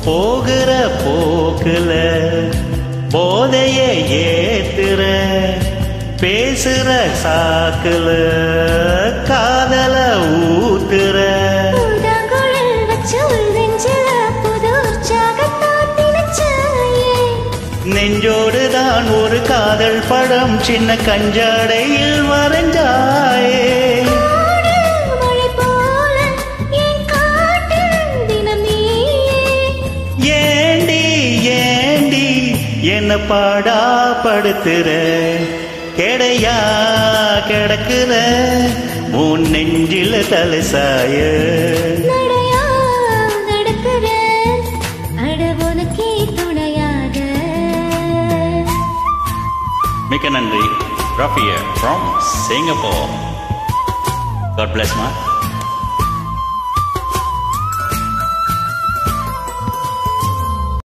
போகிற போக்குல போதைய ஏத்துற பேசுற சாக்குல காதல ஊத்துற பூதாங்குழல் வச்சு உள் நெஞ்சில புது உற்சாகத்தான் திணிச்சாயே. நெஞ்சோடுதான் ஒரு காதல் படம் சின்ன கஞ்சாடையில் வரைஞ்சாயே ஆடு மழை போல என் காட்டில் தினம் நீயே. ஏண்டி ஏண்டி என்ன பாடா படுத்துற கிடையா கிடக்குற உன் நெஞ்சில தலசாய நடையா நடக்கிற, அட உனக்கே துணையாக மிக்க நன்றி Rafiya from Singapore God bless மா